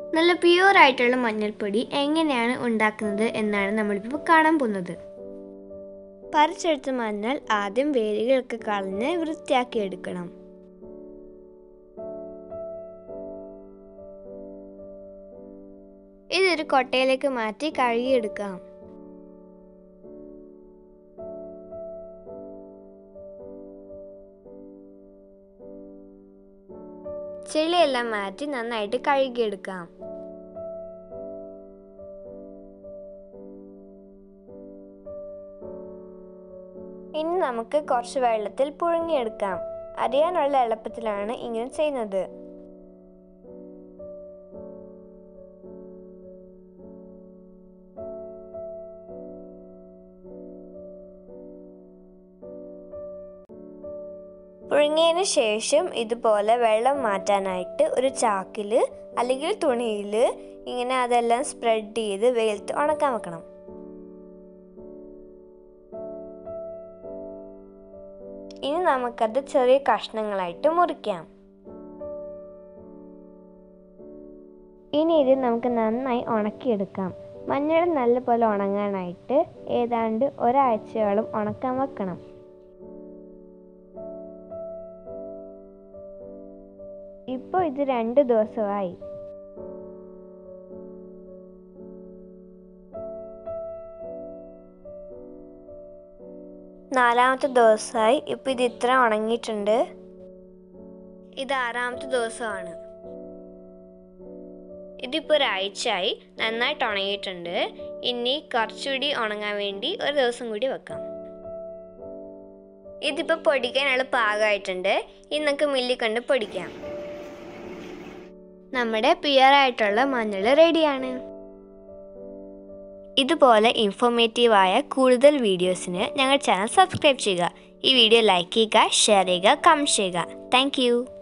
നല്ല പ്യൂർ ആയിട്ടുള്ള മഞ്ഞൾപ്പൊടി എങ്ങനെയാണ് ഉണ്ടാക്കുന്നത് എന്നാണ് നമ്മളിപ്പോൾ കാണാൻ പോകുന്നത് പറിച്ചെടുത്ത മഞ്ഞൾ ആദ്യം വേരുകളൊക്കെ കളഞ്ഞ് വൃത്തിയാക്കി എടുക്കണം ഇതൊരു കൊട്ടയിലേക്ക് മാറ്റി കഴുകിയെടുക്കാം ചെളിയെല്ലാം മാറ്റി നന്നായിട്ട് കഴുകിയെടുക്കാം ഇനി നമുക്ക് കുറച്ച് വെള്ളത്തിൽ പുഴുങ്ങിയെടുക്കാം അറിയാനുള്ള എളുപ്പത്തിലാണ് ഇങ്ങനെ ചെയ്യുന്നത് പുഴുങ്ങിയതിന് ശേഷം ഇതുപോലെ വെള്ളം മാറ്റാനായിട്ട് ഒരു ചാക്കിൽ അല്ലെങ്കിൽ തുണിയിൽ ഇങ്ങനെ അതെല്ലാം സ്പ്രെഡ് ചെയ്ത് വെയിലത്ത് ഉണക്കാൻ വെക്കണം ഇനി നമുക്കത് ചെറിയ കഷ്ണങ്ങളായിട്ട് മുറിക്കാം ഇനി ഇത് നമുക്ക് നന്നായി ഉണക്കിയെടുക്കാം മഞ്ഞൾ നല്ലപോലെ ഉണങ്ങാനായിട്ട് ഏതാണ്ട് ഒരാഴ്ചയോളം ഉണക്കാൻ വെക്കണം ഇപ്പോൾ ഇത് രണ്ട് ദിവസമായി നാലാമത്തെ ദിവസമായി ഇപ്പം ഇത് ഇത്ര ഉണങ്ങിയിട്ടുണ്ട് ഇത് ആറാമത്തെ ദിവസമാണ് ഇതിപ്പോൾ ഒരാഴ്ചയായി നന്നായിട്ട് ഉണങ്ങിയിട്ടുണ്ട് ഇനി കുറച്ചുകൂടി ഉണങ്ങാൻ വേണ്ടി ഒരു ദിവസം കൂടി വെക്കാം ഇതിപ്പോൾ പൊടിക്കാനുള്ള പാകമായിട്ടുണ്ട് ഇനി നമുക്ക് മില്ലിൽ കൊണ്ട് പൊടിക്കാം നമ്മുടെ പിയറായിട്ടുള്ള മഞ്ഞൾ റെഡിയാണ് ഇതുപോലെ ഇൻഫോർമേറ്റീവായ കൂടുതൽ വീഡിയോസിന് ഞങ്ങൾ ചാനൽ സബ്സ്ക്രൈബ് ചെയ്യുക ഈ വീഡിയോ ലൈക്ക് ചെയ്യുക ഷെയർ ചെയ്യുക കമൻറ്റ് ചെയ്യുക താങ്ക്